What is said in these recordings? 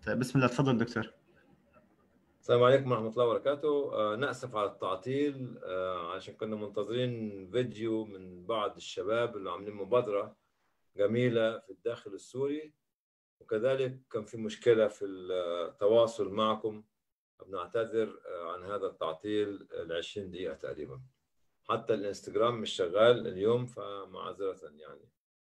طيب بسم الله تفضل دكتور السلام عليكم ورحمة الله وبركاته آه نأسف على التعطيل آه عشان كنا منتظرين فيديو من بعض الشباب اللي عاملين مبادرة جميلة في الداخل السوري وكذلك كان في مشكلة في التواصل معكم بنعتذر آه عن هذا التعطيل ال 20 دقيقة تقريبا حتى الانستغرام مش شغال اليوم فمعذرة يعني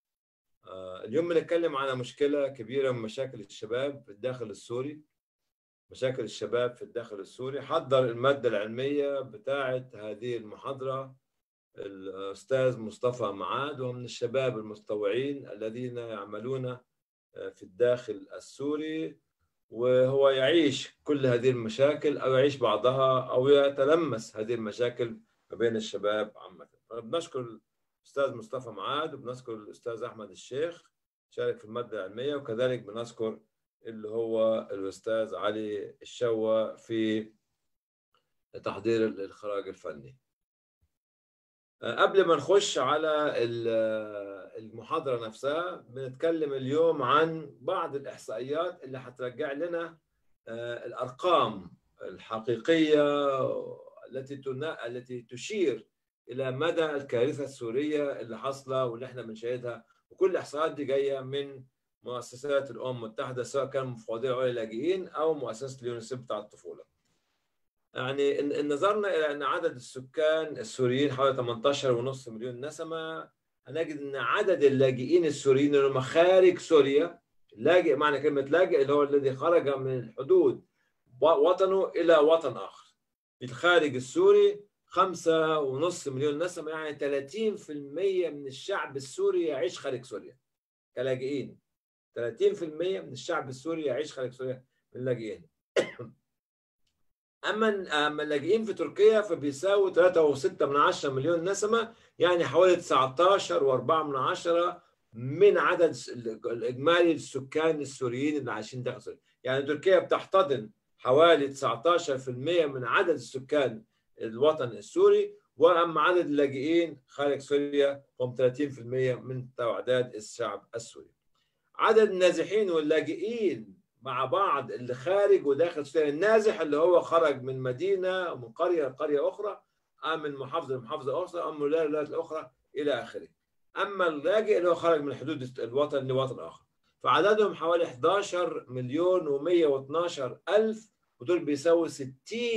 آه اليوم بنتكلم على مشكلة كبيرة من مشاكل الشباب في الداخل السوري مشاكل الشباب في الداخل السوري حضر المادة العلمية بتاعة هذه المحاضرة الأستاذ مصطفى معاد وهو من الشباب المتطوعين الذين يعملون في الداخل السوري وهو يعيش كل هذه المشاكل أو يعيش بعضها أو يتلمس هذه المشاكل ما بين الشباب عامة بنشكر الأستاذ مصطفى معاد وبنذكر الأستاذ أحمد الشيخ شارك في المادة العلمية وكذلك بنذكر اللي هو الأستاذ علي الشوا في تحضير الإخراج الفني قبل ما نخش على المحاضرة نفسها بنتكلم اليوم عن بعض الإحصائيات اللي هترجع لنا الأرقام الحقيقية التي التي تشير إلى مدى الكارثة السورية اللي حاصلة واللي احنا بنشاهدها وكل الإحصائيات دي جاية من مؤسسات الامم المتحده سواء كان مفوضيه العليا للاجئين او مؤسسه اليونيسيف بتاع الطفوله. يعني ان نظرنا الى ان عدد السكان السوريين حوالي 18.5 مليون نسمه هنجد ان عدد اللاجئين السوريين اللي هم خارج سوريا لاجئ معنى كلمه لاجئ اللي هو الذي خرج من الحدود وطنه الى وطن اخر. في الخارج السوري خمسة ونص مليون نسمة يعني 30% من الشعب السوري يعيش خارج سوريا كلاجئين 30% من الشعب السوري يعيش خارج سوريا من اللاجئين اما اما اللاجئين في تركيا فبيساووا 3.6 من 10 مليون نسمه يعني حوالي 19 و4 من 10 من عدد الاجمالي السكان السوريين اللي عايشين داخل سوريا يعني تركيا بتحتضن حوالي 19% من عدد السكان الوطن السوري واما عدد اللاجئين خارج سوريا هم 30% من تعداد الشعب السوري عدد النازحين واللاجئين مع بعض اللي خارج وداخل سوريا النازح اللي هو خرج من مدينه ومن قريه لقريه اخرى ام من محافظه لمحافظه اخرى ام من ولايه لولايه اخرى الى اخره اما اللاجئ اللي هو خرج من حدود الوطن لوطن اخر فعددهم حوالي 11 مليون و112 الف ودول بيساووا 60%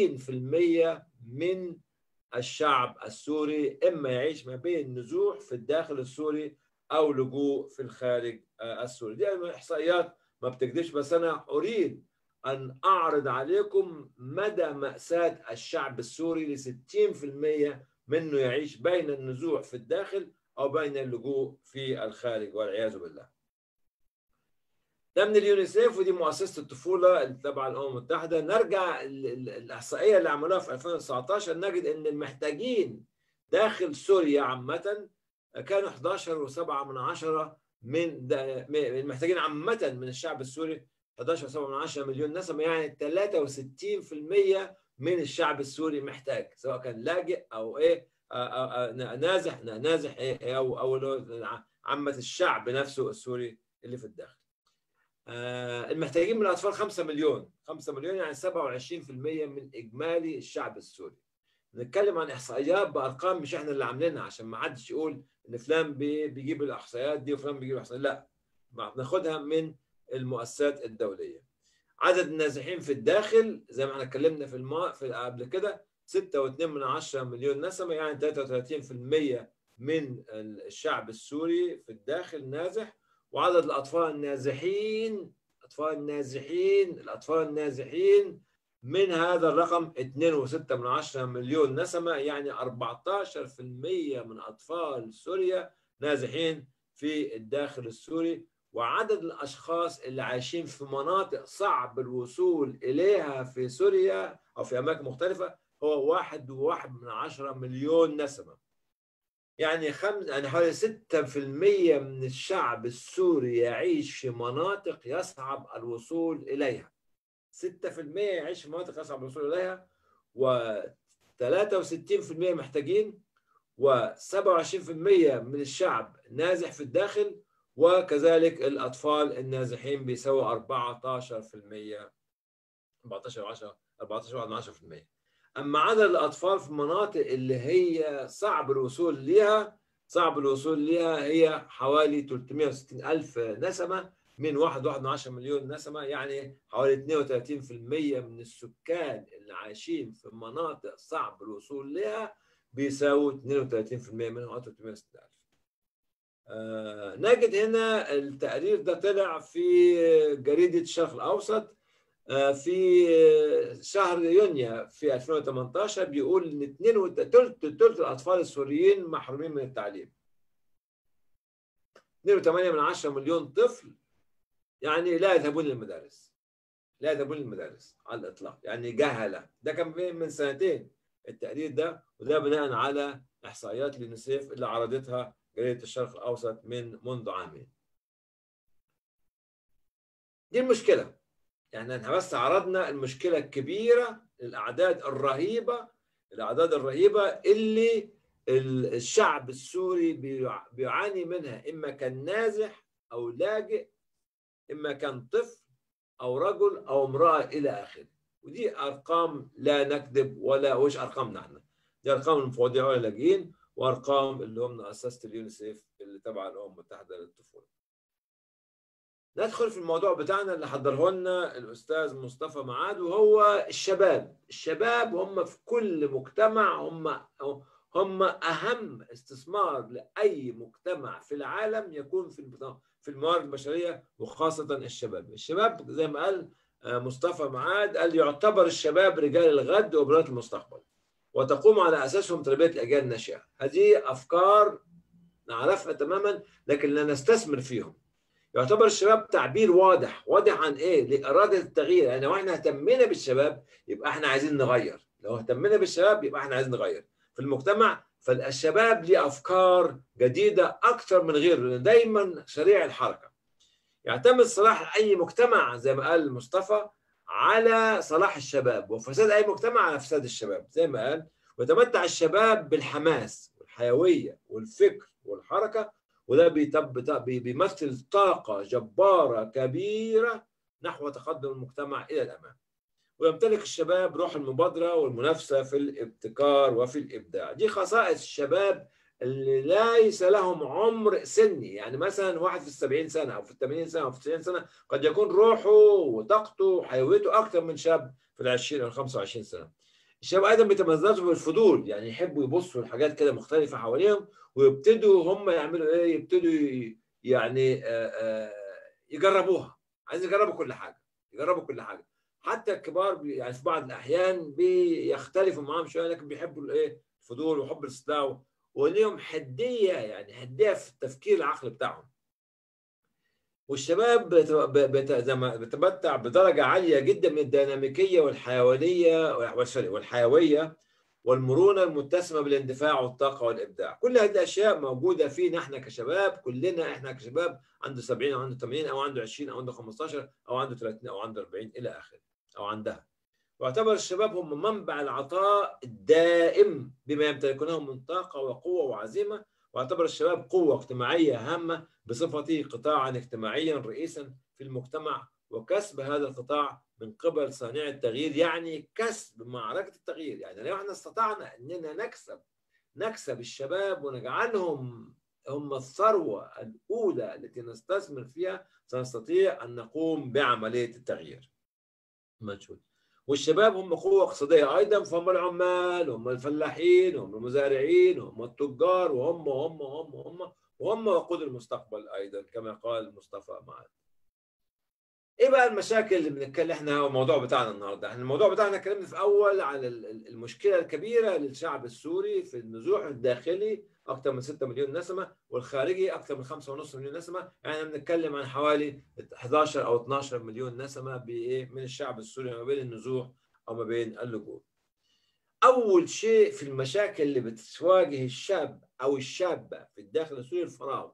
من الشعب السوري اما يعيش ما بين نزوح في الداخل السوري او لجوء في الخارج السوري دي احصائيات ما بتكذبش بس انا اريد ان اعرض عليكم مدى ماساه الشعب السوري ل 60% منه يعيش بين النزوح في الداخل او بين اللجوء في الخارج والعياذ بالله. ده من اليونيسيف ودي مؤسسه الطفوله اللي تبع الامم المتحده نرجع الاحصائيه اللي عملوها في 2019 نجد ان المحتاجين داخل سوريا عامه كانوا 11 و7 من عشرة من المحتاجين عامة من الشعب السوري 11 و7 من عشرة مليون نسمة يعني 63% من الشعب السوري محتاج سواء كان لاجئ او ايه نازح نازح ايه او او عامة الشعب نفسه السوري اللي في الداخل. المحتاجين من الاطفال 5 مليون 5 مليون يعني 27% من اجمالي الشعب السوري. نتكلم عن احصائيات بارقام مش احنا اللي عاملينها عشان ما حدش يقول ان فلان بيجيب الاحصائيات دي وفلان بيجيب الاحصائيات لا بناخدها من المؤسسات الدوليه عدد النازحين في الداخل زي ما احنا اتكلمنا في الما في قبل كده 6.2 من 10 مليون نسمه يعني 33% من الشعب السوري في الداخل نازح وعدد الاطفال النازحين الاطفال النازحين الاطفال النازحين من هذا الرقم 2.6 من 10 مليون نسمة يعني 14% من أطفال سوريا نازحين في الداخل السوري وعدد الأشخاص اللي عايشين في مناطق صعب الوصول إليها في سوريا أو في أماكن مختلفة هو واحد وواحد من عشرة مليون نسمة يعني خمس يعني حوالي 6% من الشعب السوري يعيش في مناطق يصعب الوصول إليها 6% يعيش في مناطق يصعب الوصول إليها و 63% محتاجين و27% من الشعب نازح في الداخل وكذلك الأطفال النازحين بيساووا 14% 14 10 14 10% أما عدد الأطفال في المناطق اللي هي صعب الوصول لها صعب الوصول لها هي حوالي 360 ألف نسمة من 1.1 مليون نسمة يعني حوالي 32% من السكان اللي عايشين في مناطق صعب الوصول لها بيساووا 32% منهم 360 ألف آه نجد هنا التقرير ده طلع في جريدة الشرق الأوسط آه في شهر يونيو في 2018 بيقول ان 2 ثلث ثلث الاطفال السوريين محرومين من التعليم 2.8 من 10 مليون طفل يعني لا يذهبون للمدارس لا يذهبون للمدارس على الاطلاق يعني جهله ده كان من سنتين التقرير ده وده بناء على احصائيات اليونيسيف اللي عرضتها جريده الشرق الاوسط من منذ عامين دي المشكله يعني احنا بس عرضنا المشكله الكبيره الاعداد الرهيبه الاعداد الرهيبه اللي الشعب السوري بيعاني منها اما كان نازح او لاجئ اما كان طفل او رجل او امراه الى اخره ودي ارقام لا نكذب ولا وش ارقامنا احنا دي ارقام المفوضيه واللاجئين وارقام اللي هم مؤسسه اليونيسيف اللي تبع الامم المتحده للطفوله ندخل في الموضوع بتاعنا اللي حضره لنا الاستاذ مصطفى معاد وهو الشباب الشباب هم في كل مجتمع هم هم اهم استثمار لاي مجتمع في العالم يكون في في الموارد البشريه وخاصه الشباب الشباب زي ما قال مصطفى معاد قال يعتبر الشباب رجال الغد وبنات المستقبل وتقوم على اساسهم تربيه الاجيال الناشئه هذه افكار نعرفها تماما لكن لا نستثمر فيهم يعتبر الشباب تعبير واضح واضح عن ايه لاراده التغيير يعني لو احنا اهتمينا بالشباب يبقى احنا عايزين نغير لو اهتمينا بالشباب يبقى احنا عايزين نغير في المجتمع فالشباب ليه افكار جديده اكثر من غيره لان دايما سريع الحركه يعتمد صلاح اي مجتمع زي ما قال مصطفى على صلاح الشباب وفساد اي مجتمع على فساد الشباب زي ما قال ويتمتع الشباب بالحماس والحيويه والفكر والحركه وده بيمثل طاقه جباره كبيره نحو تقدم المجتمع الى الامام ويمتلك الشباب روح المبادره والمنافسه في الابتكار وفي الابداع دي خصائص الشباب اللي ليس لهم عمر سني يعني مثلا واحد في السبعين سنة أو في الثمانين سنة أو في التسعين سنة قد يكون روحه وطاقته وحيويته أكثر من شاب في العشرين أو الخمسة وعشرين سنة الشباب أيضا بيتميزوا بالفضول يعني يحبوا يبصوا لحاجات كده مختلفة حواليهم ويبتدوا هم يعملوا إيه يبتدوا يعني يجربوها عايز يجربوا كل حاجة يجربوا كل حاجة حتى الكبار يعني في بعض الأحيان بيختلفوا معاهم شوية لكن بيحبوا الإيه الفضول وحب الاستطلاع وليهم حديه يعني حديه في التفكير العقلي بتاعهم والشباب بيتمتع بدرجه عاليه جدا من الديناميكيه والحيويه والحيويه والمرونه المتسمه بالاندفاع والطاقه والابداع كل هذه الاشياء موجوده فينا احنا كشباب كلنا احنا كشباب عنده 70 او عنده 80 او عنده 20 او عنده 15 او عنده 30 او عنده 40 الى اخره او عندها واعتبر الشباب هم منبع العطاء الدائم بما يمتلكونه من طاقة وقوة وعزيمة واعتبر الشباب قوة اجتماعية هامة بصفته قطاعا اجتماعيا رئيسا في المجتمع وكسب هذا القطاع من قبل صانع التغيير يعني كسب معركة التغيير يعني لو احنا استطعنا اننا نكسب نكسب الشباب ونجعلهم هم الثروة الأولى التي نستثمر فيها سنستطيع أن نقوم بعملية التغيير. ما نشوف. والشباب هم قوة اقتصادية أيضا فهم العمال هم الفلاحين هم المزارعين هم التجار وهم وهم وهم وهم وهم وقود المستقبل أيضا كما قال مصطفى معاذ. ايه بقى المشاكل اللي بنتكلم احنا هو الموضوع بتاعنا النهارده احنا الموضوع بتاعنا اتكلمنا في اول على المشكله الكبيره للشعب السوري في النزوح الداخلي اكثر من 6 مليون نسمه والخارجي اكثر من 5.5 مليون نسمه يعني بنتكلم عن حوالي 11 او 12 مليون نسمه بايه من الشعب السوري ما بين النزوح او ما بين اللجوء اول شيء في المشاكل اللي بتواجه الشاب او الشابه في الداخل السوري الفراغ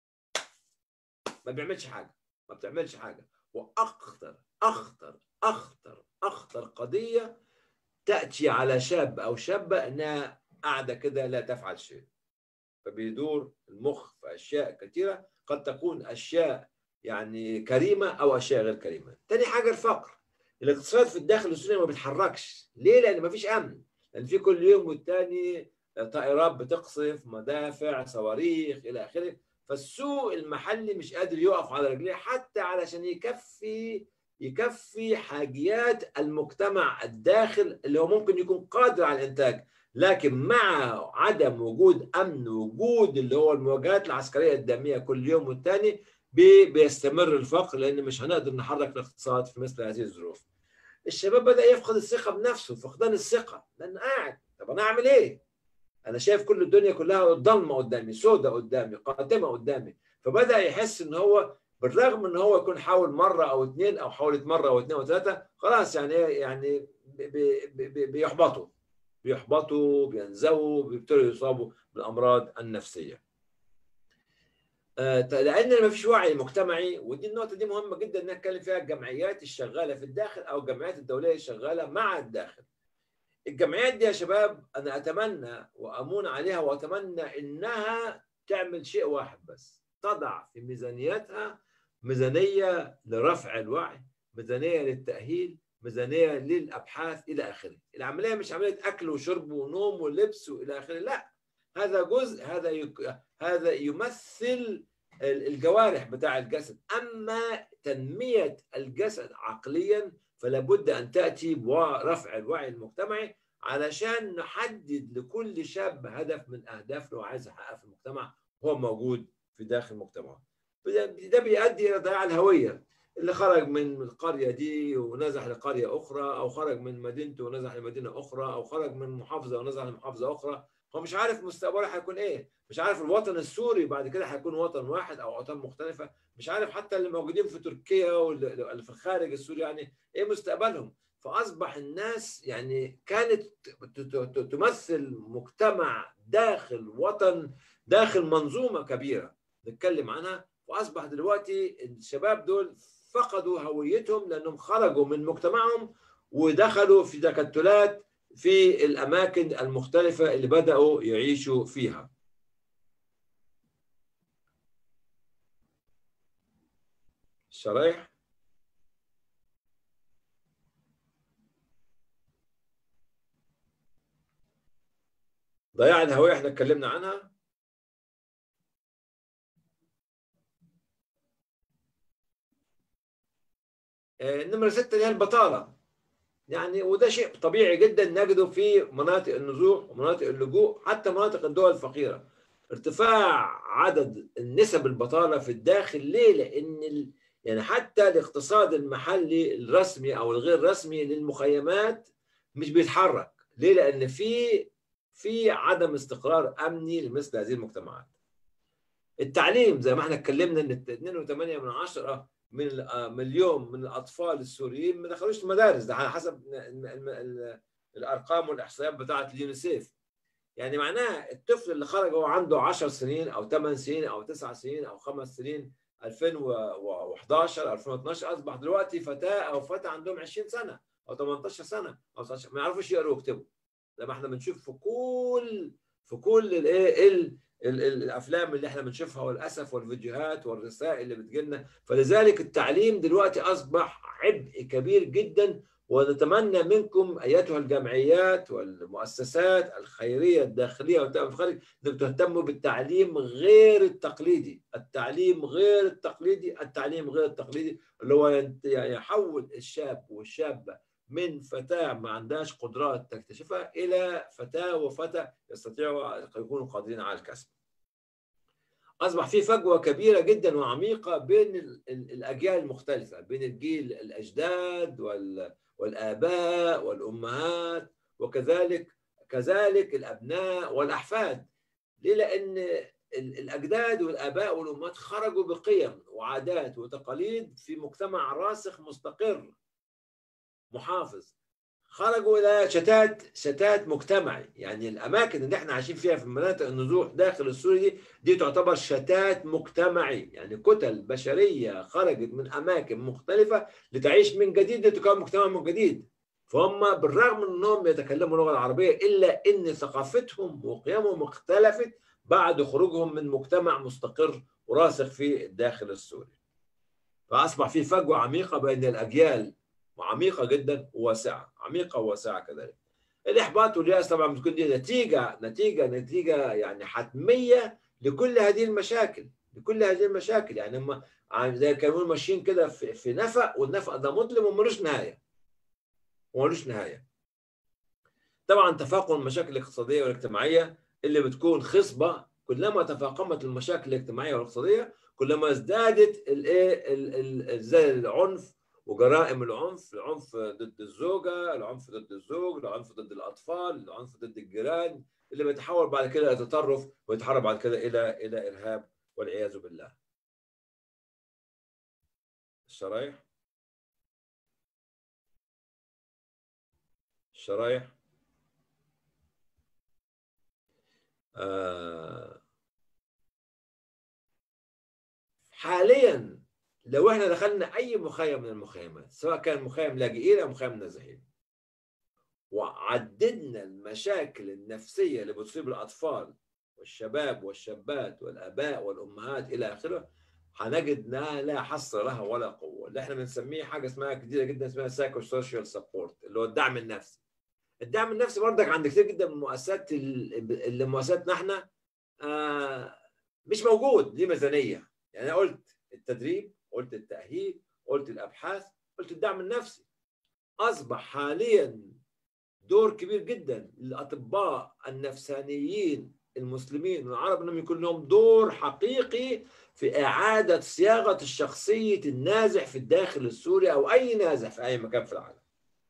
ما بيعملش حاجه ما بتعملش حاجه واخطر اخطر اخطر اخطر قضيه تاتي على شاب او شابه انها قاعده كده لا تفعل شيء فبيدور المخ في اشياء كثيره قد تكون اشياء يعني كريمه او اشياء غير كريمه ثاني حاجه الفقر الاقتصاد في الداخل السوري ما بيتحركش ليه لان ما فيش امن لان في كل يوم والتاني طائرات بتقصف مدافع صواريخ الى اخره فالسوق المحلي مش قادر يقف على رجليه حتى علشان يكفي يكفي حاجيات المجتمع الداخل اللي هو ممكن يكون قادر على الانتاج لكن مع عدم وجود امن وجود اللي هو المواجهات العسكريه الداميه كل يوم والتاني بيستمر الفقر لان مش هنقدر نحرك الاقتصاد في مثل هذه الظروف. الشباب بدا يفقد الثقه بنفسه فقدان الثقه لان قاعد طب انا اعمل ايه؟ انا شايف كل الدنيا كلها ضلمه قدامي سودة قدامي قاتمه قدامي فبدا يحس ان هو بالرغم ان هو يكون حاول مره او اثنين او حاولت مره او اثنين او ثلاثه خلاص يعني يعني بيحبطوا بيحبطوا بينزووا بيبتدوا يصابوا بالامراض النفسيه. لان ما فيش وعي مجتمعي ودي النقطه دي مهمه جدا ان نتكلم فيها الجمعيات الشغاله في الداخل او الجمعيات الدوليه الشغاله مع الداخل. الجمعيات دي يا شباب انا اتمنى وامون عليها واتمنى انها تعمل شيء واحد بس تضع في ميزانيتها ميزانيه لرفع الوعي ميزانيه للتاهيل ميزانيه للابحاث الى اخره العمليه مش عمليه اكل وشرب ونوم ولبس والى اخره لا هذا جزء هذا يك... هذا يمثل الجوارح بتاع الجسد اما تنميه الجسد عقليا فلا بد ان تاتي برفع الوعي المجتمعي علشان نحدد لكل شاب هدف من اهداف اللي هو عايز يحققها في المجتمع هو موجود في داخل المجتمع ده بيؤدي الى ضياع الهويه اللي خرج من القريه دي ونزح لقريه اخرى او خرج من مدينته ونزح لمدينه اخرى او خرج من محافظه ونزح لمحافظه اخرى هو مش عارف مستقبله هيكون ايه مش عارف الوطن السوري بعد كده هيكون وطن واحد او اوطان مختلفه مش عارف حتى اللي موجودين في تركيا واللي في الخارج السوري يعني ايه مستقبلهم فاصبح الناس يعني كانت تمثل مجتمع داخل وطن داخل منظومه كبيره نتكلم عنها واصبح دلوقتي الشباب دول فقدوا هويتهم لانهم خرجوا من مجتمعهم ودخلوا في تكتلات في الاماكن المختلفه اللي بداوا يعيشوا فيها الشرايح ضياع الهوية احنا اتكلمنا عنها النمرة ستة اللي هي البطالة يعني وده شيء طبيعي جدا نجده في مناطق النزوح ومناطق اللجوء حتى مناطق الدول الفقيرة ارتفاع عدد النسب البطالة في الداخل ليه؟ لأن ال... يعني حتى الاقتصاد المحلي الرسمي أو الغير رسمي للمخيمات مش بيتحرك ليه؟ لأن في في عدم استقرار امني لمثل هذه المجتمعات. التعليم زي ما احنا اتكلمنا ان 2.8 من عشرة من مليون من الاطفال السوريين ما دخلوش المدارس ده على حسب الارقام والاحصائيات بتاعه اليونيسيف. يعني معناها الطفل اللي خرج هو عنده 10 سنين او 8 سنين او 9 سنين او 5 سنين 2011 2012 اصبح دلوقتي فتاه او فتى عندهم 20 سنه او 18 سنه او 19 ما يعرفوش يقروا ويكتبوا. زي ما احنا بنشوف في كل في كل الايه الافلام اللي احنا بنشوفها والاسف والفيديوهات والرسائل اللي بتجيلنا فلذلك التعليم دلوقتي اصبح عبء كبير جدا ونتمنى منكم ايتها الجمعيات والمؤسسات الخيريه الداخليه والخارج انكم تهتموا بالتعليم غير التقليدي، التعليم غير التقليدي، التعليم غير التقليدي اللي هو يحول الشاب والشابه من فتاة ما عندهاش قدرات تكتشفها إلى فتاة وفتى يستطيعوا يكونوا قادرين على الكسب. أصبح في فجوة كبيرة جدا وعميقة بين الأجيال المختلفة بين الجيل الأجداد والآباء والأمهات وكذلك كذلك الأبناء والأحفاد. ليه؟ لأن الأجداد والآباء والأمهات خرجوا بقيم وعادات وتقاليد في مجتمع راسخ مستقر محافظ خرجوا الى شتات شتات مجتمعي يعني الاماكن اللي احنا عايشين فيها في مناطق النزوح داخل السوري دي دي تعتبر شتات مجتمعي يعني كتل بشريه خرجت من اماكن مختلفه لتعيش من جديد لتكون مجتمع من جديد فهم بالرغم من انهم يتكلموا اللغه العربيه الا ان ثقافتهم وقيمهم اختلفت بعد خروجهم من مجتمع مستقر وراسخ في الداخل السوري فاصبح في فجوه عميقه بين الاجيال وعميقه جدا وواسعه عميقه وواسعه كذلك الاحباط والياس طبعا بتكون دي نتيجه نتيجه نتيجه يعني حتميه لكل هذه المشاكل لكل هذه المشاكل يعني هم زي كانوا ماشيين كده في, في نفق والنفق ده مظلم وملوش نهايه وملوش نهايه طبعا تفاقم المشاكل الاقتصاديه والاجتماعيه اللي بتكون خصبه كلما تفاقمت المشاكل الاجتماعيه والاقتصاديه كلما ازدادت الايه ازداد العنف وجرائم العنف العنف ضد الزوجه العنف ضد الزوج العنف ضد الاطفال العنف ضد الجيران اللي بيتحول بعد كده الى تطرف ويتحول بعد كده الى الى ارهاب والعياذ بالله الشرايح الشرايح آه حاليا لو احنا دخلنا اي مخيم من المخيمات سواء كان مخيم لاجئين او مخيم نازحين وعددنا المشاكل النفسيه اللي بتصيب الاطفال والشباب والشابات والاباء والامهات الى اخره هنجد انها لا حصر لها ولا قوه اللي احنا بنسميه حاجه اسمها كتيره جدا اسمها سايكو سوشيال سبورت اللي هو الدعم النفسي الدعم النفسي برضك عند كتير جدا من المؤسسات اللي مؤسساتنا احنا آه مش موجود ليه ميزانيه يعني انا قلت التدريب قلت التاهيل قلت الابحاث قلت الدعم النفسي اصبح حاليا دور كبير جدا للاطباء النفسانيين المسلمين والعرب انهم يكون لهم دور حقيقي في اعاده صياغه الشخصيه النازح في الداخل السوري او اي نازح في اي مكان في العالم.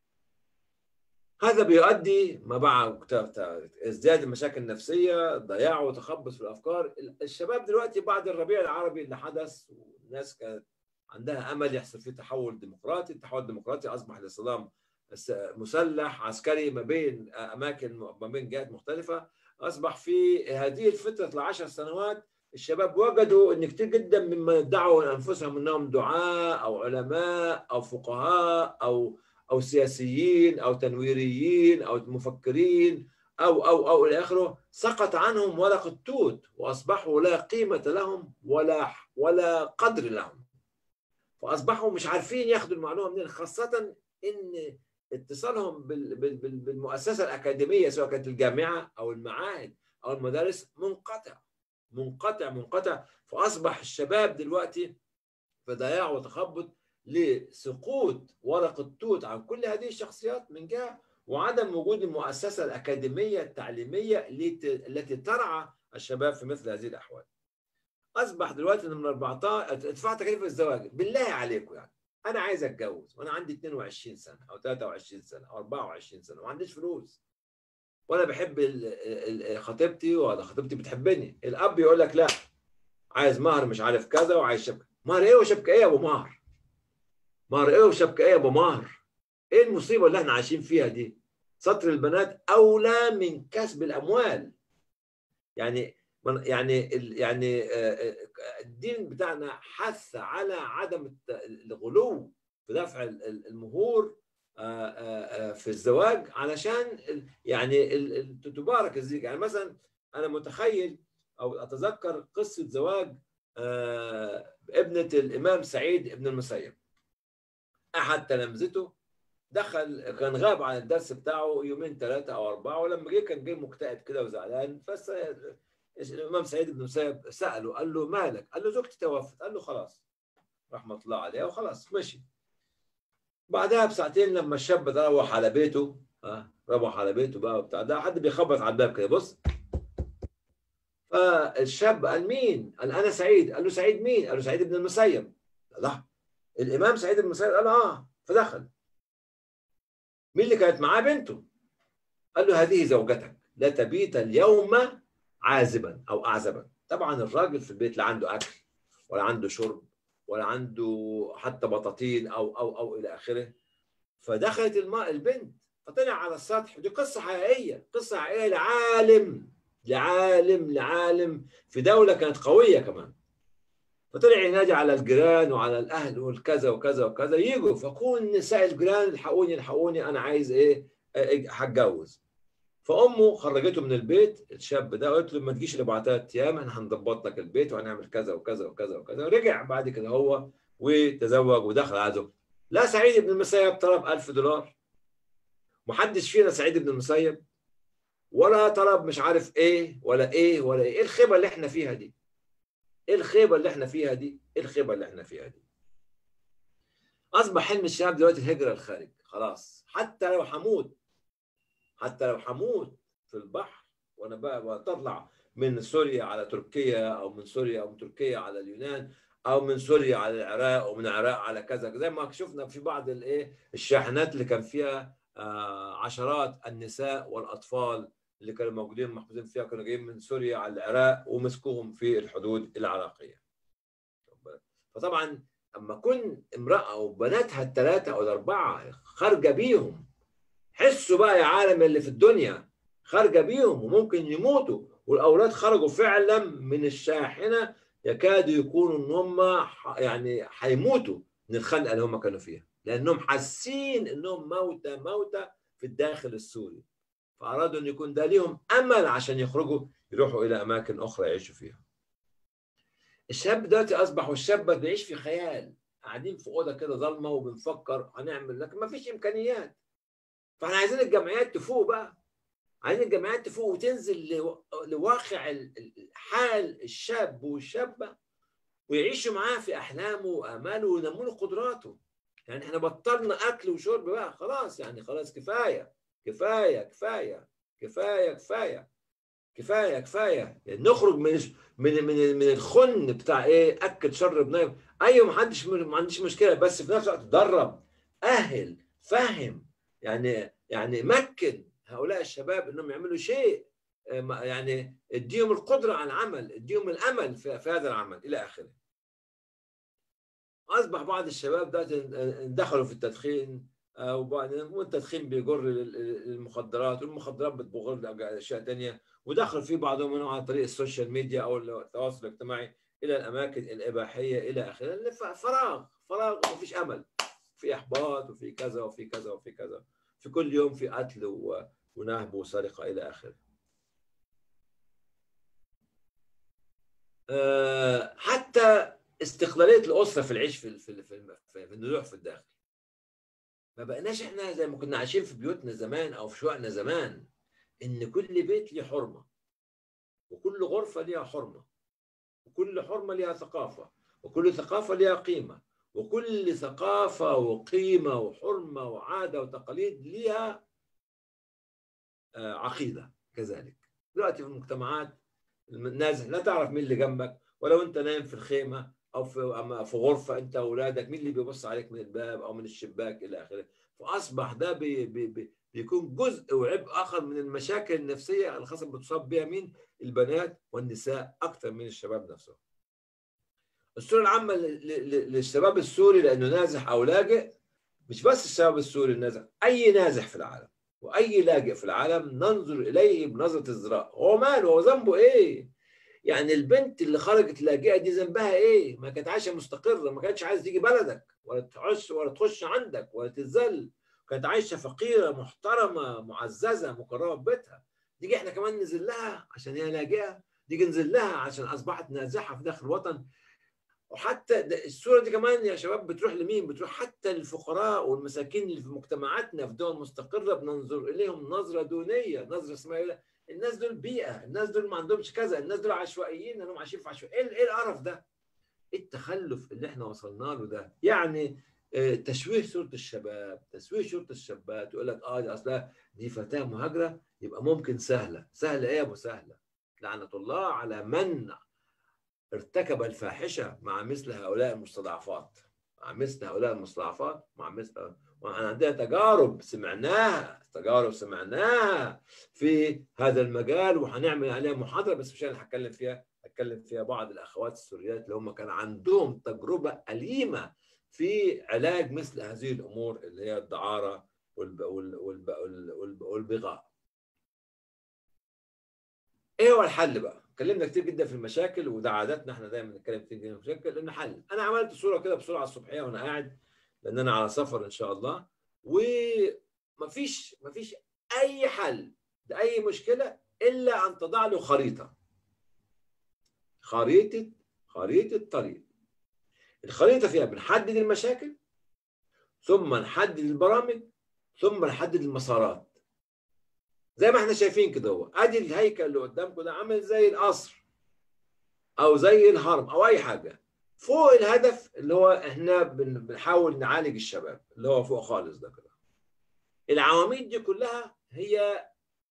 هذا بيؤدي ما بعد ازدياد المشاكل النفسيه، ضياع وتخبط في الافكار، الشباب دلوقتي بعد الربيع العربي اللي حدث والناس كانت عندها امل يحصل فيه تحول ديمقراطي، التحول الديمقراطي اصبح الاصطدام مسلح عسكري ما بين اماكن ما بين جهات مختلفه اصبح في هذه الفتره العشر سنوات الشباب وجدوا ان كثير جدا ممن ادعوا انفسهم انهم دعاء او علماء او فقهاء او او سياسيين او تنويريين او مفكرين او او او الى اخره سقط عنهم ورق التوت واصبحوا لا قيمه لهم ولا ولا قدر لهم فاصبحوا مش عارفين ياخذوا المعلومه منين خاصه ان اتصالهم بالمؤسسه الاكاديميه سواء كانت الجامعه او المعاهد او المدارس منقطع منقطع منقطع فاصبح الشباب دلوقتي في ضياع وتخبط لسقوط ورق التوت عن كل هذه الشخصيات من جهه وعدم وجود المؤسسه الاكاديميه التعليميه التي ترعى الشباب في مثل هذه الاحوال. اصبح دلوقتي من 14 ادفع تكاليف الزواج بالله عليكم يعني انا عايز اتجوز وانا عندي 22 سنه او 23 سنه او 24 سنه وما عنديش فلوس وانا بحب خطيبتي ولا خطيبتي بتحبني الاب يقول لك لا عايز مهر مش عارف كذا وعايز شبكه مهر ايه وشبكه ايه يا ابو مهر مهر ايه وشبكه ايه يا ابو مهر ايه المصيبه اللي احنا عايشين فيها دي سطر البنات اولى من كسب الاموال يعني يعني يعني الدين بتاعنا حث على عدم الغلو في دفع المهور في الزواج علشان يعني تبارك الزيج يعني مثلا انا متخيل او اتذكر قصه زواج ابنه الامام سعيد بن المسيب احد تلامذته دخل كان غاب عن الدرس بتاعه يومين ثلاثه او اربعه ولما جه كان جاي مكتئب كده وزعلان فس الامام سعيد بن مسيب ساله قال له مالك؟ قال له زوجتي توفت قال له خلاص رحمه الله عليها وخلاص مشي بعدها بساعتين لما الشاب ده روح على بيته ها روح على بيته بقى وبتاع ده حد بيخبط على الباب كده بص فالشاب قال مين؟ قال انا سعيد قال له سعيد مين؟ قال له سعيد بن المسيب لا الامام سعيد بن المسيب قال اه فدخل مين اللي كانت معاه بنته؟ قال له هذه زوجتك لا تبيت اليوم عازبا او اعزبا طبعا الراجل في البيت لا عنده اكل ولا عنده شرب ولا عنده حتى بطاطين او او او الى اخره فدخلت الماء البنت فطلع على السطح دي قصه حقيقيه قصه حقيقيه لعالم لعالم لعالم في دوله كانت قويه كمان فطلع ينادي على الجيران وعلى الاهل والكذا وكذا وكذا يجوا فكون نساء الجيران الحقوني الحقوني انا عايز ايه هتجوز فامه خرجته من البيت الشاب ده قالت له ما تجيش الا بعد ثلاث ايام احنا هنظبط لك البيت وهنعمل كذا وكذا وكذا وكذا ورجع بعد كده هو وتزوج ودخل على زوجته لا سعيد بن المسيب طلب 1000 دولار محدش فينا سعيد بن المسيب ولا طلب مش عارف ايه ولا ايه ولا ايه ايه الخيبه اللي احنا فيها دي ايه الخيبه اللي احنا فيها دي ايه الخيبه اللي احنا فيها دي اصبح حلم الشباب دلوقتي الهجره للخارج خلاص حتى لو هموت حتى لو هموت في البحر وانا بقى بطلع من سوريا على تركيا او من سوريا او من تركيا على اليونان او من سوريا على العراق ومن العراق على كذا زي ما شفنا في بعض الايه الشاحنات اللي كان فيها عشرات النساء والاطفال اللي كانوا موجودين محبوسين فيها كانوا جايين من سوريا على العراق ومسكوهم في الحدود العراقيه. فطبعا اما كن امراه وبناتها الثلاثه او الاربعه خارجه بيهم حسوا بقى يا عالم اللي في الدنيا خارجه بيهم وممكن يموتوا والاولاد خرجوا فعلا من الشاحنه يكادوا يكونوا ان هم يعني هيموتوا من الخنقه اللي هم كانوا فيها لانهم حاسين انهم موتى موتى في الداخل السوري فارادوا ان يكون ده ليهم امل عشان يخرجوا يروحوا الى اماكن اخرى يعيشوا فيها. الشاب دلوقتي اصبح والشابه بيعيش في خيال قاعدين في اوضه كده ضلمه وبنفكر هنعمل لكن ما فيش امكانيات. فاحنا عايزين الجمعيات تفوق بقى. عايزين الجمعيات تفوق وتنزل لواقع حال الشاب والشابه ويعيشوا معاه في احلامه واماله وينموا له قدراته. يعني احنا بطلنا اكل وشرب بقى خلاص يعني خلاص كفايه كفايه كفايه كفايه كفايه كفايه كفايه يعني نخرج من من من من الخن بتاع ايه اكل شرب نايم ايوه ما حدش ما عنديش مشكله بس في نفس الوقت درب اهل فهم يعني يعني مكن هؤلاء الشباب انهم يعملوا شيء يعني اديهم القدره على العمل اديهم الامل في, في هذا العمل الى اخره اصبح بعض الشباب ده دخلوا في التدخين وبعدين والتدخين بيجر للمخدرات والمخدرات بتجر لاشياء ثانيه ودخل في بعضهم منهم عن طريق السوشيال ميديا او التواصل الاجتماعي الى الاماكن الاباحيه الى اخره فراغ فراغ ومفيش امل في احباط وفي كذا وفي كذا وفي كذا في كل يوم في قتل ونهب وسرقه الى اخره حتى استقلاليه الاسره في العيش في في في, في النزوح في الداخل ما بقناش احنا زي ما كنا عايشين في بيوتنا زمان او في شققنا زمان ان كل بيت ليه حرمه وكل غرفه ليها حرمه وكل حرمه ليها ثقافه وكل ثقافه ليها قيمه وكل ثقافه وقيمه وحرمه وعاده وتقاليد ليها عقيده كذلك دلوقتي في المجتمعات الناس لا تعرف مين اللي جنبك ولو انت نايم في الخيمه او في في غرفه انت واولادك مين اللي بيبص عليك من الباب او من الشباك الى اخره فاصبح ده بي بي بي بيكون جزء وعبء اخر من المشاكل النفسيه الخاصه بتصاب بها مين البنات والنساء اكثر من الشباب نفسهم الصوره العامه للشباب السوري لانه نازح او لاجئ مش بس الشباب السوري النازح اي نازح في العالم واي لاجئ في العالم ننظر اليه بنظره ازدراء هو ماله هو ذنبه ايه يعني البنت اللي خرجت لاجئه دي ذنبها ايه؟ ما كانت عايشه مستقره ما كانتش عايزه تيجي بلدك ولا تعش ولا تخش عندك ولا تتذل كانت عايشه فقيره محترمه معززه مكرمه في بيتها نيجي احنا كمان ننزل لها عشان هي لاجئه نيجي ننزل لها عشان اصبحت نازحه في داخل الوطن وحتى الصوره دي كمان يا شباب بتروح لمين؟ بتروح حتى للفقراء والمساكين اللي في مجتمعاتنا في دول مستقره بننظر اليهم نظره دونيه نظره اسمها الناس دول بيئه الناس دول ما عندهمش كذا الناس دول عشوائيين انهم عايشين في عشوائيه ايه القرف ده ايه التخلف اللي احنا وصلنا له ده يعني تشويه صوره الشباب تشويه صوره الشابات يقول لك اه دي اصلها دي فتاه مهاجره يبقى ممكن سهله سهله ايه يا ابو سهله لعنه الله على من ارتكب الفاحشه مع مثل هؤلاء المستضعفات مع مثل هؤلاء المستضعفات مع مثل وأنا عندنا تجارب سمعناها تجارب سمعناها في هذا المجال وهنعمل عليها محاضره بس مش انا هتكلم فيها هتكلم فيها بعض الاخوات السوريات اللي هم كان عندهم تجربه اليمه في علاج مثل هذه الامور اللي هي الدعاره والبغاء. ايه هو الحل بقى؟ اتكلمنا كتير جدا في المشاكل وده عاداتنا احنا دايما نتكلم كتير جدا في المشاكل لان حل. انا عملت صوره كده بسرعه الصبحيه وانا قاعد لان انا على سفر ان شاء الله ومفيش مفيش اي حل لاي مشكله الا ان تضع له خريطه خريطه خريطه طريق الخريطه فيها بنحدد المشاكل ثم نحدد البرامج ثم نحدد المسارات زي ما احنا شايفين كده هو ادي الهيكل اللي قدامكم ده عامل زي القصر او زي الهرم او اي حاجه فوق الهدف اللي هو احنا بنحاول نعالج الشباب اللي هو فوق خالص ده كده العواميد دي كلها هي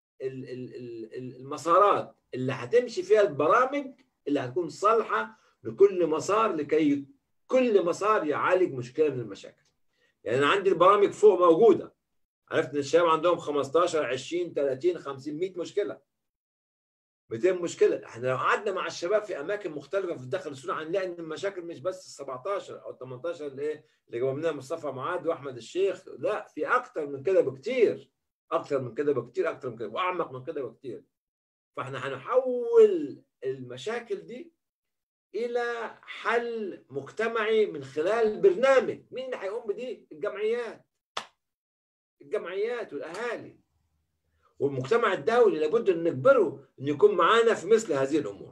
المسارات اللي هتمشي فيها البرامج اللي هتكون صالحه لكل مسار لكي كل مسار يعالج مشكله من المشاكل يعني انا عندي البرامج فوق موجوده عرفت ان الشباب عندهم 15 20 30 50 100 مشكله 200 مشكله احنا لو قعدنا مع الشباب في اماكن مختلفه في داخل السوري هنلاقي ان المشاكل مش بس ال 17 او ال 18 اللي ايه اللي جابوا منها مصطفى معاذ واحمد الشيخ لا في اكتر من كده بكتير اكتر من كده بكتير اكتر من كده واعمق من كده بكتير فاحنا هنحول المشاكل دي الى حل مجتمعي من خلال برنامج مين اللي هيقوم بدي الجمعيات الجمعيات والاهالي والمجتمع الدولي لابد ان نجبره ان يكون معانا في مثل هذه الامور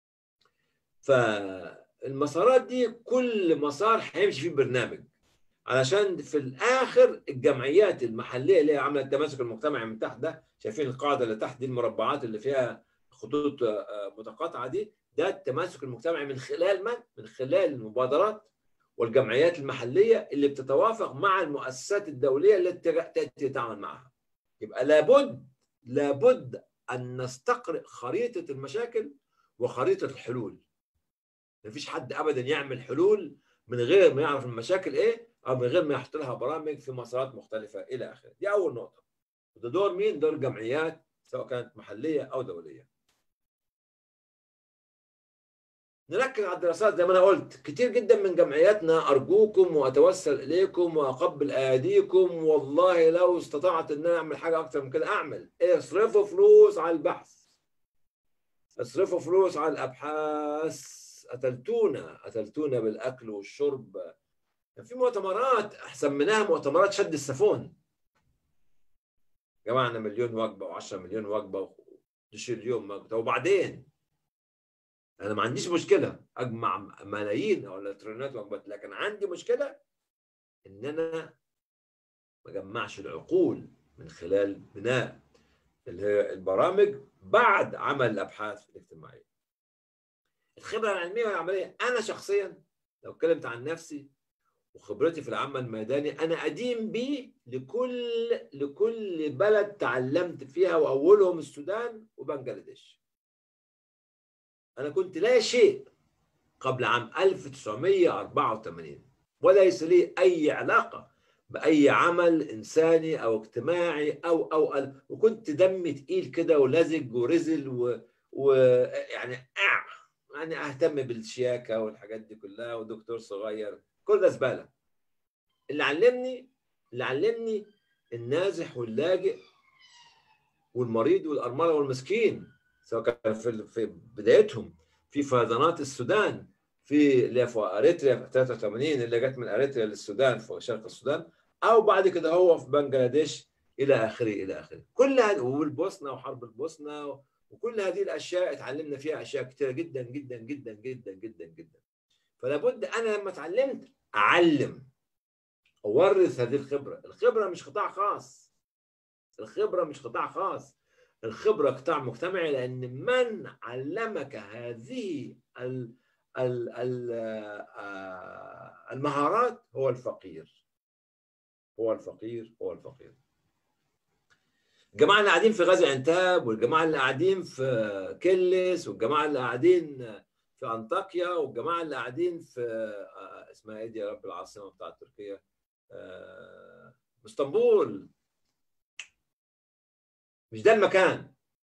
فالمسارات دي كل مسار هيمشي فيه برنامج علشان في الاخر الجمعيات المحليه اللي هي عامله التماسك المجتمعي من تحت ده شايفين القاعده اللي تحت دي المربعات اللي فيها خطوط آه، متقاطعه دي ده التماسك المجتمعي من خلال من؟ من خلال المبادرات والجمعيات المحليه اللي بتتوافق مع المؤسسات الدوليه التي تاتي تعمل معها. يبقى لابد لابد ان نستقرئ خريطه المشاكل وخريطه الحلول. ما فيش حد ابدا يعمل حلول من غير ما يعرف المشاكل ايه او من غير ما يحط لها برامج في مسارات مختلفه الى اخره. دي اول نقطه. وده دور مين؟ دور الجمعيات سواء كانت محليه او دوليه. نركز على الدراسات زي ما انا قلت كتير جدا من جمعياتنا ارجوكم واتوسل اليكم واقبل ايديكم والله لو استطعت ان انا اعمل حاجه اكتر من كده اعمل اصرفوا فلوس على البحث اصرفوا فلوس على الابحاث قتلتونا قتلتونا بالاكل والشرب كان في مؤتمرات سميناها مؤتمرات شد السفون جمعنا مليون وجبه و10 مليون وجبه وتشيل اليوم وبعدين انا ما عنديش مشكله اجمع ملايين او الكترونات وجبات لكن عندي مشكله ان انا ما اجمعش العقول من خلال بناء اللي هي البرامج بعد عمل الابحاث الاجتماعيه الخبره العلميه والعمليه انا شخصيا لو اتكلمت عن نفسي وخبرتي في العمل الميداني انا ادين بيه لكل لكل بلد تعلمت فيها واولهم السودان وبنجلاديش أنا كنت لا شيء قبل عام 1984 وليس لي أي علاقة بأي عمل إنساني أو اجتماعي أو أو, أو وكنت دمي تقيل كده ولزج ورزل و, و يعني أع يعني أهتم بالشياكة والحاجات دي كلها ودكتور صغير كل ده زبالة اللي علمني اللي علمني النازح واللاجئ والمريض والأرملة والمسكين سواء كان في في بدايتهم في فيضانات السودان في اللي في اريتريا في 83 اللي جت من اريتريا للسودان في شرق السودان او بعد كده هو في بنجلاديش الى اخره الى اخره كل هذه والبوسنه وحرب البوسنه وكل هذه الاشياء اتعلمنا فيها اشياء كثيره جدا جدا جدا جدا جدا جدا فلا بد انا لما اتعلمت اعلم اورث هذه الخبره الخبره مش قطاع خاص الخبره مش قطاع خاص الخبرة قطاع مجتمعي لأن من علمك هذه ال ال ال آه، المهارات هو الفقير هو الفقير هو الفقير الجماعة اللي قاعدين في غزة عنتاب والجماعة اللي قاعدين في كلس والجماعة اللي قاعدين في أنطاكيا والجماعة اللي قاعدين في آه، اسمها ايه دي يا رب العاصمة بتاعت تركيا آه، اسطنبول مش ده المكان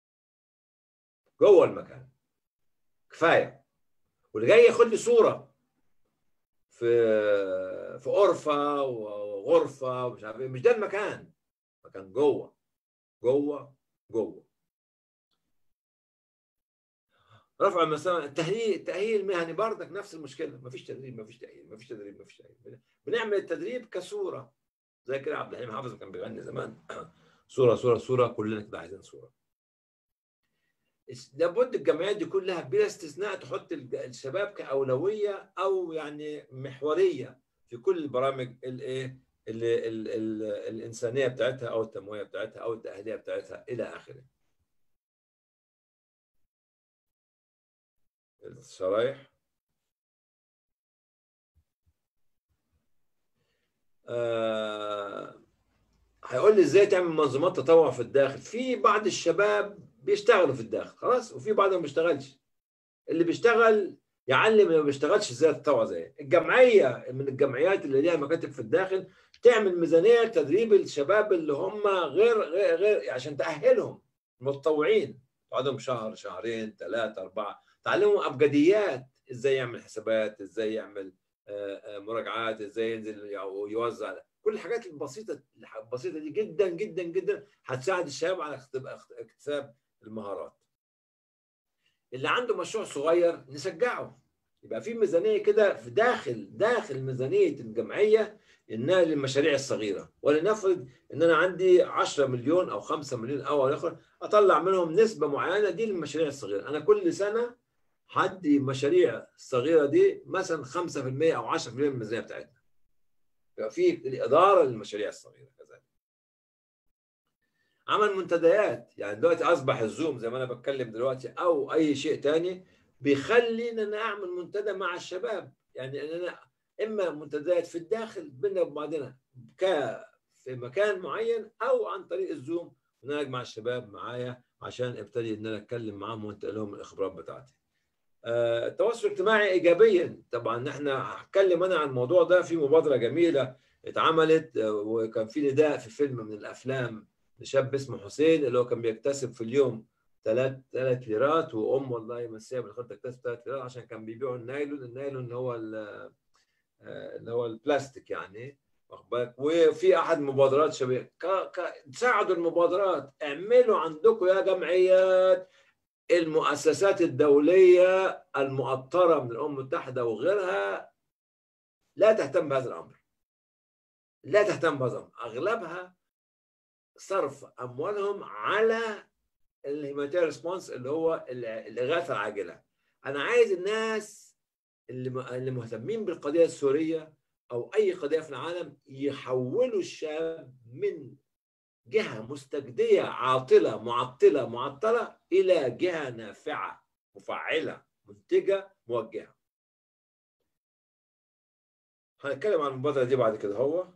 جوه المكان كفايه واللي جاي ياخد لي صوره في في غرفه وغرفه ومش عارف ايه مش ده المكان مكان جوه جوه جوه رفع المسافه التهيئ التاهيل المهني برضك نفس المشكله مفيش تدريب مفيش تاهيل مفيش تدريب مفيش تاهيل بنعمل التدريب كصوره زي كده عبد الحليم حافظ كان بيغني زمان صوره صوره صوره كلنا كده عايزين صوره لابد الجمعيات دي كلها بلا استثناء تحط الشباب كاولويه او يعني محوريه في كل البرامج الايه الانسانيه بتاعتها او التنمويه بتاعتها او التاهيليه بتاعتها الى اخره. الشرايح آه هيقول لي ازاي تعمل منظومات تطوع في الداخل في بعض الشباب بيشتغلوا في الداخل خلاص وفي بعضهم ما بيشتغلش اللي بيشتغل يعلم اللي ما بيشتغلش ازاي تطوع زي الجمعيه من الجمعيات اللي ليها مكاتب في الداخل تعمل ميزانيه لتدريب الشباب اللي هم غير غير, غير عشان تاهلهم متطوعين تقعدهم شهر شهرين ثلاثه اربعه تعلمهم ابجديات ازاي يعمل حسابات ازاي يعمل مراجعات ازاي ينزل يوزع كل الحاجات البسيطه البسيطه دي جدا جدا جدا هتساعد الشباب على اكتساب المهارات اللي عنده مشروع صغير نشجعه يبقى في ميزانيه كده في داخل داخل ميزانيه الجمعيه انها للمشاريع الصغيره ولنفرض ان انا عندي 10 مليون او 5 مليون او اخر اطلع منهم نسبه معينه دي للمشاريع الصغيره انا كل سنه هدي المشاريع الصغيره دي مثلا 5% او 10% من الميزانيه بتاعتنا يبقى في الاداره للمشاريع الصغيره كذلك عمل منتديات يعني دلوقتي اصبح الزوم زي ما انا بتكلم دلوقتي او اي شيء تاني بيخلي ان انا اعمل منتدى مع الشباب يعني ان انا اما منتديات في الداخل بيننا وبعضنا ك في مكان معين او عن طريق الزوم ان انا اجمع الشباب معايا عشان ابتدي ان انا اتكلم معاهم وانتقل لهم الخبرات بتاعتي. آه التواصل الاجتماعي ايجابيا طبعا احنا هتكلم انا عن الموضوع ده في مبادره جميله اتعملت وكان في نداء في فيلم من الافلام لشاب اسمه حسين اللي هو كان بيكتسب في اليوم ثلاث ثلاث ليرات وام والله يمسيها بالخير تكتسب ثلاث ليرات عشان كان بيبيعوا النايلون النايلون هو اللي هو البلاستيك يعني واخد بالك وفي احد مبادرات شباب ساعدوا المبادرات اعملوا عندكم يا جمعيات المؤسسات الدوليه المؤطره من الامم المتحده وغيرها لا تهتم بهذا الامر لا تهتم بهذا الامر اغلبها صرف اموالهم على الهيماتيريال ريسبونس اللي هو الاغاثه العاجله انا عايز الناس اللي اللي مهتمين بالقضيه السوريه او اي قضيه في العالم يحولوا الشاب من جهه مستجديه عاطله معطله معطله الى جهه نافعه مفعله منتجه موجهه هنتكلم عن المبادره دي بعد كده هو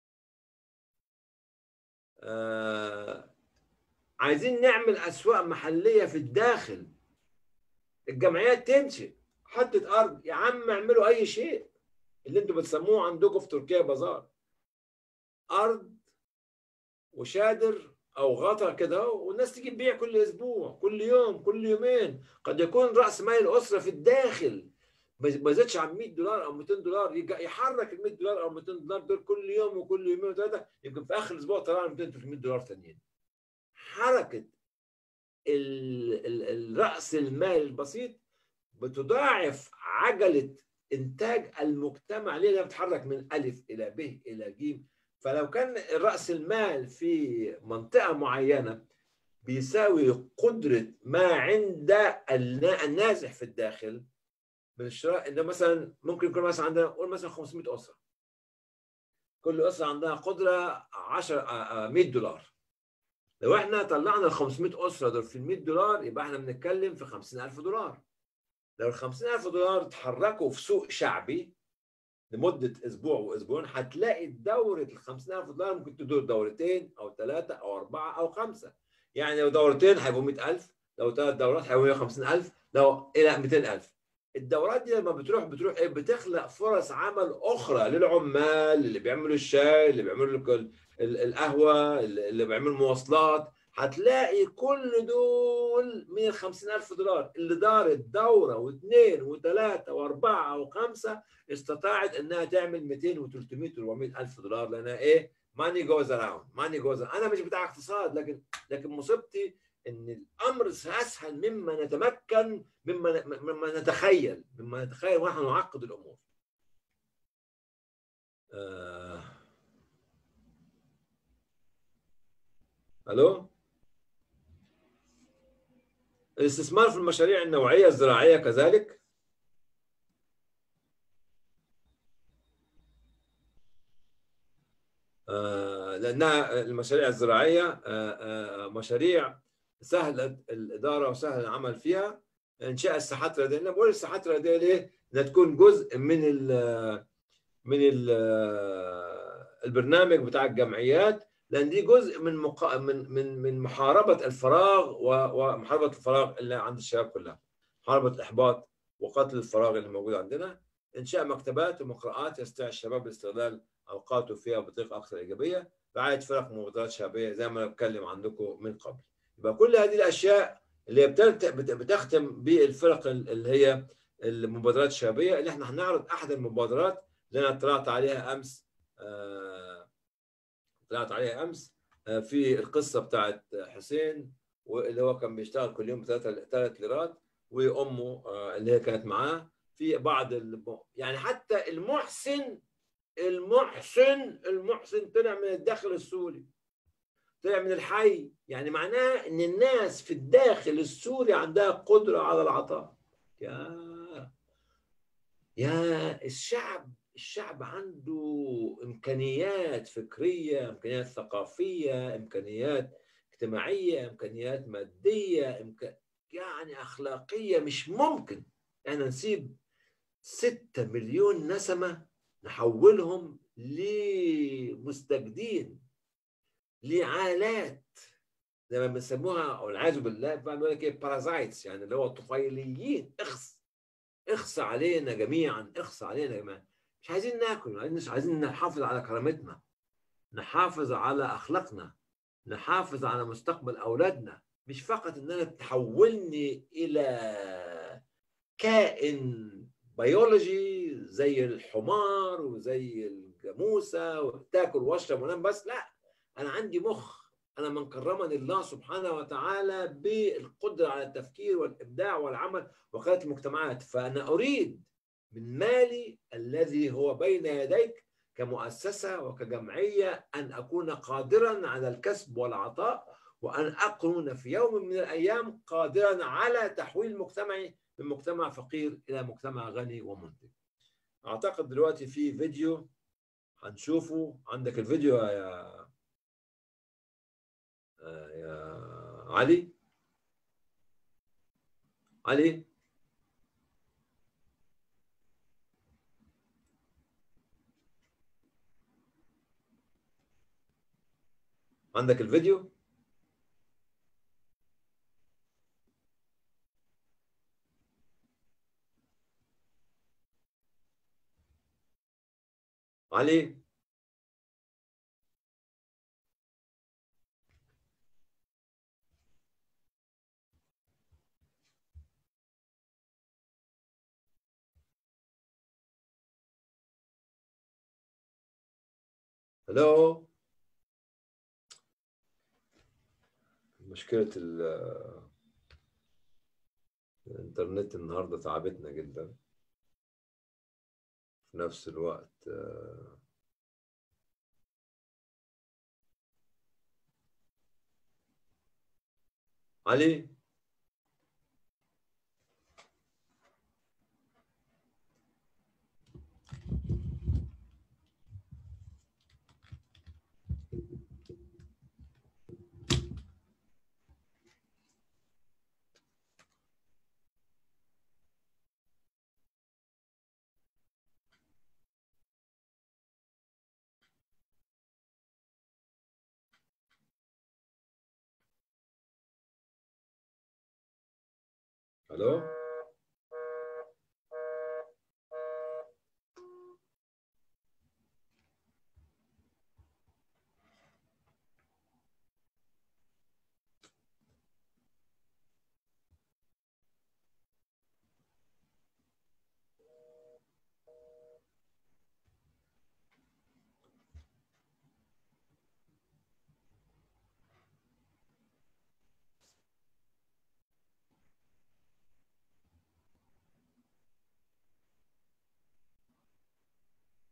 آه عايزين نعمل اسواق محليه في الداخل الجمعيات تنشئ حته ارض يا عم اعملوا اي شيء اللي انتوا بتسموه عندكم في تركيا بازار ارض وشادر او غطا كده والناس تيجي تبيع كل اسبوع كل يوم كل يومين قد يكون راس مال الاسره في الداخل ما يزيدش عن 100 دولار او 200 دولار يحرك ال 100 دولار او 200 دولار دول كل يوم وكل يومين وثلاثه يمكن في اخر الاسبوع طلع 200 300 دولار ثانيين حركه الراس المال البسيط بتضاعف عجله انتاج المجتمع ليه بتتحرك من الف الى ب الى ج فلو كان راس المال في منطقه معينه بيساوي قدره ما عند النازح في الداخل من الشراء انه مثلا ممكن يكون مثلا عندنا قول مثلا 500 اسره كل اسره عندها قدره 10 100 دولار لو احنا طلعنا ال 500 اسره دول في ال 100 دولار يبقى احنا بنتكلم في 50000 دولار لو ال 50000 دولار اتحركوا في سوق شعبي لمده اسبوع واسبوعين هتلاقي دوره ال 50000 دولار ممكن تدور دورتين او ثلاثه او اربعه او خمسه يعني لو دورتين هيبقوا 100000 لو ثلاث دورات هيبقوا 150000 لو الى 200000 الدورات دي لما بتروح بتروح ايه بتخلق فرص عمل اخرى للعمال اللي بيعملوا الشاي اللي بيعملوا القهوه اللي بيعملوا مواصلات هتلاقي كل دول من ال 50000 دولار اللي دارت دوره واثنين وثلاثه واربعه وخمسه استطاعت انها تعمل 200 و300 و400 الف دولار لانها ايه؟ ماني جوز اراوند ماني جوز انا مش بتاع اقتصاد لكن لكن مصيبتي ان الامر اسهل مما نتمكن مما مما نتخيل مما نتخيل ونحن نعقد الامور. آه الو الاستثمار في المشاريع النوعيه الزراعيه كذلك آه، لانها المشاريع الزراعيه آه، آه، مشاريع سهله الاداره وسهل العمل فيها انشاء الساحات الرياضيه انا بقول الساحات الرياضيه ليه؟ انها تكون جزء من ال من ال البرنامج بتاع الجمعيات لان دي جزء من مقا... من من من محاربه الفراغ ومحاربه الفراغ اللي عند الشباب كلها محاربه الاحباط وقتل الفراغ اللي موجود عندنا انشاء مكتبات ومقرآت يستطيع الشباب باستغلال اوقاته فيها بطريقه اكثر ايجابيه رعايه فرق مبادرات شعبيه زي ما انا بتكلم عندكم من قبل يبقى كل هذه الاشياء اللي بتختم بالفرق اللي هي المبادرات الشعبيه اللي احنا هنعرض احد المبادرات اللي انا طلعت عليها امس آه طلعت عليها امس آه في القصه بتاعت حسين واللي هو كان بيشتغل كل يوم ثلاث ليرات وامه آه اللي هي كانت معاه في بعض يعني حتى المحسن المحسن المحسن طلع من الداخل السوري طلع من الحي يعني معناه ان الناس في الداخل السوري عندها قدره على العطاء يا يا الشعب الشعب عنده امكانيات فكريه امكانيات ثقافيه امكانيات اجتماعيه امكانيات ماديه إمكان يعني اخلاقيه مش ممكن احنا نسيب ستة مليون نسمه نحولهم لمستجدين لعالات زي ما بنسموها والعياذ بالله بيقول لك ايه بارازايتس يعني اللي هو الطفيليين اخس اخس علينا جميعا اخس علينا جميعا مش عايزين ناكل مش عايزين نحافظ على كرامتنا نحافظ على اخلاقنا نحافظ على مستقبل اولادنا مش فقط ان انا تحولني الى كائن بيولوجي زي الحمار وزي الجاموسه وتاكل واشرب وانام بس لا انا عندي مخ انا من كرمني الله سبحانه وتعالى بالقدره على التفكير والابداع والعمل وقاده المجتمعات فانا اريد من مالي الذي هو بين يديك كمؤسسه وكجمعيه ان اكون قادرا على الكسب والعطاء وان اكون في يوم من الايام قادرا على تحويل مجتمعي من مجتمع فقير الى مجتمع غني ومنتج. اعتقد دلوقتي في فيديو هنشوفه عندك الفيديو يا يا علي علي عندك الفيديو علي هلو مشكلة الإنترنت النهاردة تعبتنا جدا في نفس الوقت علي الو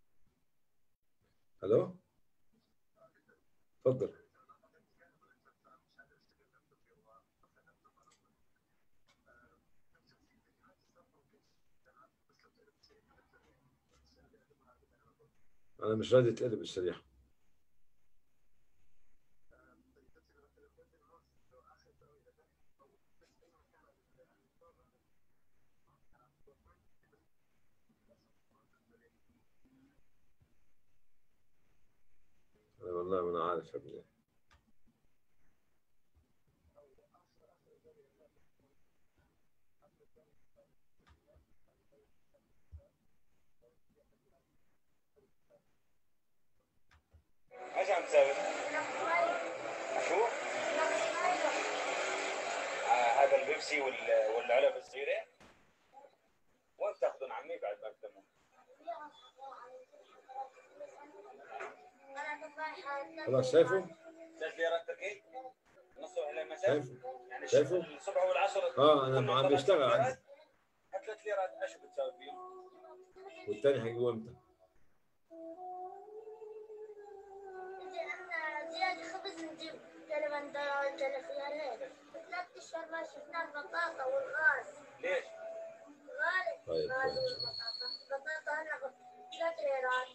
الو اتفضل انا مش راضي تقلب الشريحه أنا والله ما انا عارف يا ابني ايش عم تسوي؟ شو؟ آه هذا البيبسي وال- والعلب الصغيرة؟ وين تاخذون عمي بعد ما تتموا؟ خلاص شايفه ثلاث ليرات تركي؟ من الصبح للمساء؟ شايفه يعني شايفه؟ الصبح والعصر اه انا كل عم طلعت بيشتغل ثلاث عندي ليرات؟ ثلاث ليرات ايش بتساوي فيهم؟ والتاني حيجيبه امتى؟ زيادة خبز نجيب تقريبا ثلاث ريالات ثلاث اشهر ما شفنا البطاطا والغاز ليش؟ غالي طيب غالي كويس البطاطا البطاطا هلا ثلاث ريالات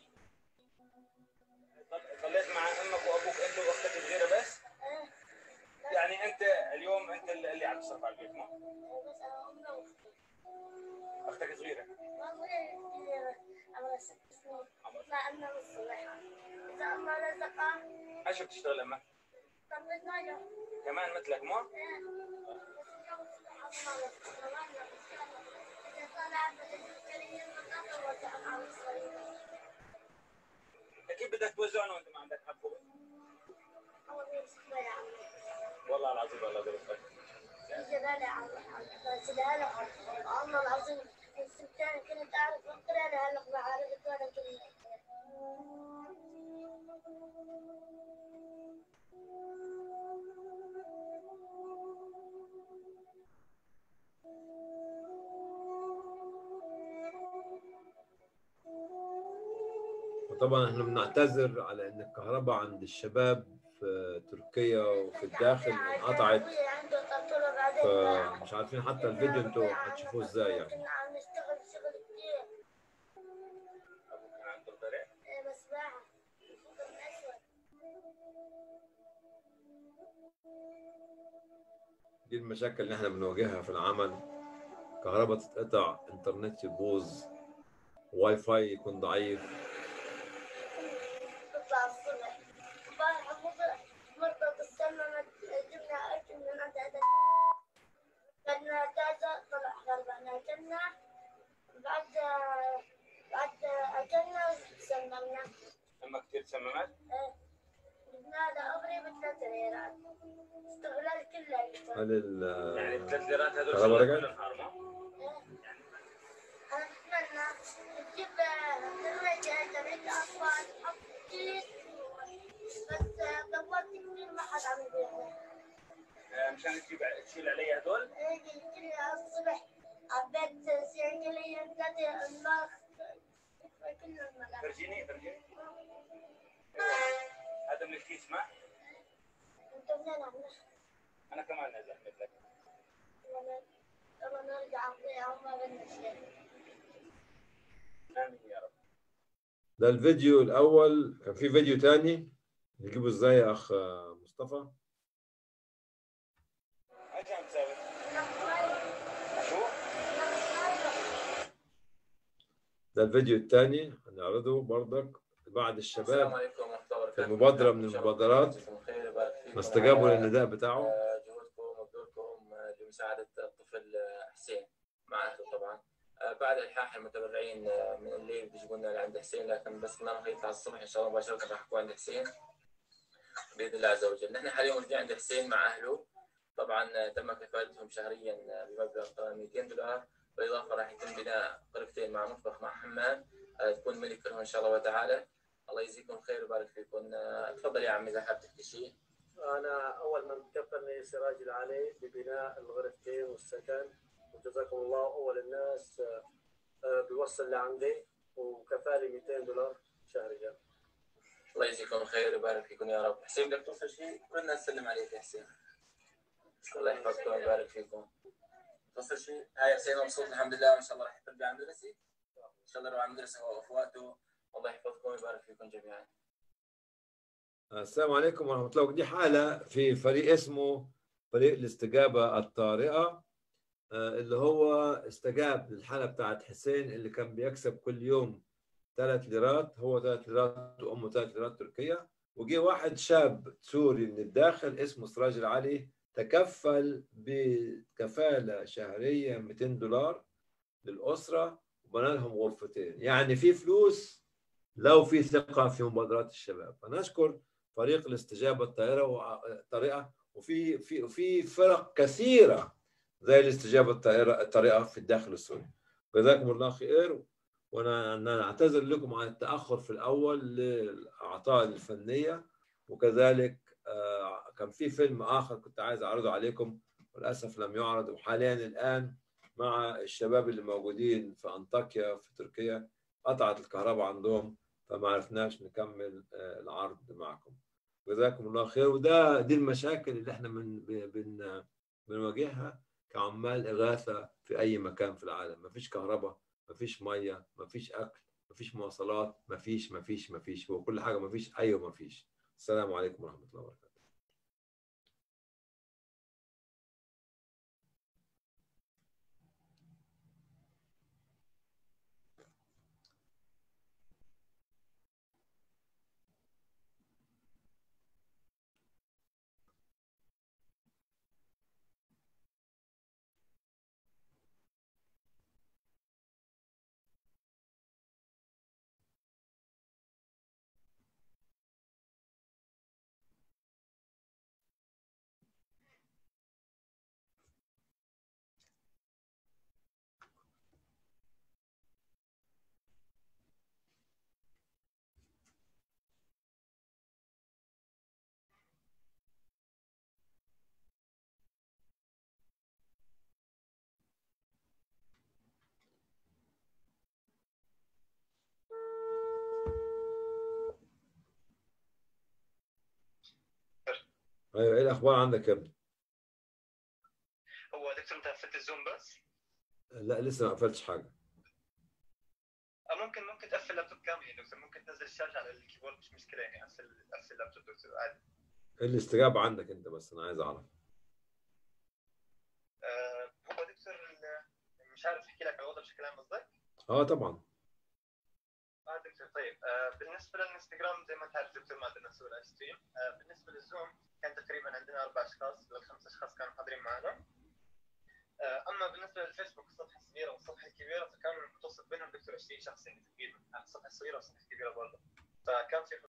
ضل- ضليت مع امك وابوك انت واختك الصغيرة بس؟ ايه يعني انت اليوم انت اللي عم تصرف على البيت مو؟ بس امي واختي اختك صغيرة ما اقول عمرها ست سنين لا امنا بالصبح اذا الله رزقها ايش بتشتغل امك؟ طلعت ناجح كمان مثلك مو؟ اكيد بدك توزعنا وانت ما عندك حق خبز. والله العظيم والله ظروفك الله العظيم السبتان كنت اعرف اقرا لهلا ما عرفت ولا كلمه وطبعا احنا بنعتذر على ان الكهرباء عند الشباب في تركيا وفي الداخل انقطعت أبوي عنده طرطوره بعدين باع. فمش عارفين حتى الفيديو انتوا هتشوفوه ازاي يعني كنا عم نشتغل شغل كتير ابوك كان عنده ضرع إيه بس باعها شغل اسود دي المشاكل اللي احنا بنواجهها في العمل كهرباء تتقطع انترنت يبوظ واي فاي يكون ضعيف تطلع الصبح امبارح مرة- مرة تسممت جبنا اكل من عند هذا كنا تازة طلع غربنا اكلنا بعد بعد اكلنا سممنا امك كثير تسممت إيه. جبنا له ابري بثلاث ليرات استغلال كله هل ال- يعني الثلاث ليرات هذول كهرباء شغلك رجعت؟ كل النهار مو؟ أنا أتمنى تجيب دراجة تبعت أطفال تحط كيس بس دورت كثير ما حد عم يبيعها آه، مشان تجيب تشيل علي هذول اجي كل الصبح عبيت سيرجلية ثلاثة الماخ كل الملح فرجيني فرجيني هذا من الكيس ما انت منين عم انا كمان نازل مثلك والله نرجع نضيع وما بدنا شيء امين يا رب ده الفيديو الاول كان في فيديو تاني نجيبه ازاي يا اخ مصطفى ايش عم تسوي؟ شو؟ ده الفيديو الثاني هنعرضه برضك بعد السلام الشباب عليكم ورحمة الله وبركاته. في المبادرة من إن شاء الله المبادرات يجزيكم خير ويبارك فيكم ما استجابوا على، للنداء بتاعه آه، جهودكم وبدوركم آه، لمساعدة الطفل آه، حسين مع أهله طبعا. آه، بعد إلحاح المتبرعين آه، من الليل بيجوا لنا لعند حسين لكن بس ما راح يطلع الصبح إن شاء الله مباشرة راح أكون عند حسين بإذن الله عز وجل. نحن حاليا موجودين عند حسين مع أهله. طبعا آه، تم كفالتهم شهريا آه، بمبلغ 200 دولار بالإضافة راح يتم بناء غرفتين مع مطبخ مع حمام آه، تكون ملك لهم إن شاء الله وتعالى. الله يجزيكم خير ويبارك فيكم آه، تفضل يا عمي اذا حاب تحكي شيء أنا أول من كفلني سراج العلي ببناء الغرفتين والسكن وجزاكم الله أول الناس آه، آه، بيوصل لعندي وكفالي 200 دولار شهريا الله يجزيكم خير ويبارك فيكم يا رب حسين بدك توصل شيء كلنا نسلم عليك يا حسين الله يحفظكم ويبارك فيكم توصل شيء هاي حسين مبسوط الحمد لله وان شاء الله راح ترجع على المدرسه ان شاء الله يروح على المدرسه هو واخواته الله يحفظكم ويبارك فيكم جميعا السلام عليكم ورحمة الله دي حالة في فريق اسمه فريق الاستجابة الطارئة آه، اللي هو استجاب للحالة بتاعت حسين اللي كان بيكسب كل يوم ثلاث ليرات هو ثلاث ليرات وأمه ثلاث ليرات تركية وجي واحد شاب سوري من الداخل اسمه سراج العلي تكفل بكفالة شهرية 200 دولار للأسرة وبنى لهم غرفتين يعني في فلوس لو في ثقة في مبادرات الشباب فنشكر فريق الاستجابة الطائرة والطريقة وفي في في فرق كثيرة زي الاستجابة الطائرة الطريقة في الداخل السوري جزاكم الله خير وانا أنا نعتذر لكم عن التأخر في الأول للأعطاء الفنية وكذلك آه، كان في فيلم آخر كنت عايز أعرضه عليكم وللأسف لم يعرض وحاليا الآن مع الشباب اللي موجودين في أنطاكيا في تركيا قطعت الكهرباء عندهم فما عرفناش نكمل آه، العرض معكم جزاكم الله خير وده دي المشاكل اللي احنا من بن بنواجهها كعمال إغاثة في أي مكان في العالم مفيش كهرباء مفيش مية مفيش أكل مفيش مواصلات مفيش مفيش مفيش هو كل حاجة مفيش أيوة مفيش السلام عليكم ورحمة الله وبركاته أيوة إيه الأخبار عندك يا ابني؟ هو دكتور انت قفلت الزوم بس لا لسه ما قفلتش حاجة أو ممكن ممكن تقفل اللابتوب كامل يا دكتور ممكن تنزل الشاشه على الكيبورد مش مشكله يعني قفل قفل اللابتوب دكتور عادي إيه الاستجابة عندك أنت بس أنا عايز أعرف آه هو دكتور ال- مش عارف احكي لك على الوضع بشكل عام قصدك أه طبعا اه دكتور طيب آه بالنسبه للانستغرام زي ما انت عارف دكتور ما عندنا نسوي لايف ستريم آه بالنسبه للزوم كان تقريبا عندنا اربع اشخاص للخمس اشخاص كانوا حاضرين معنا آه اما بالنسبه للفيسبوك الصفحه الصغيره والصفحه الكبيره فكان المتوسط بينهم دكتور 20 شخص يعني تقريبا الصفحه الصغيره والصفحه الكبيره برضه فكان في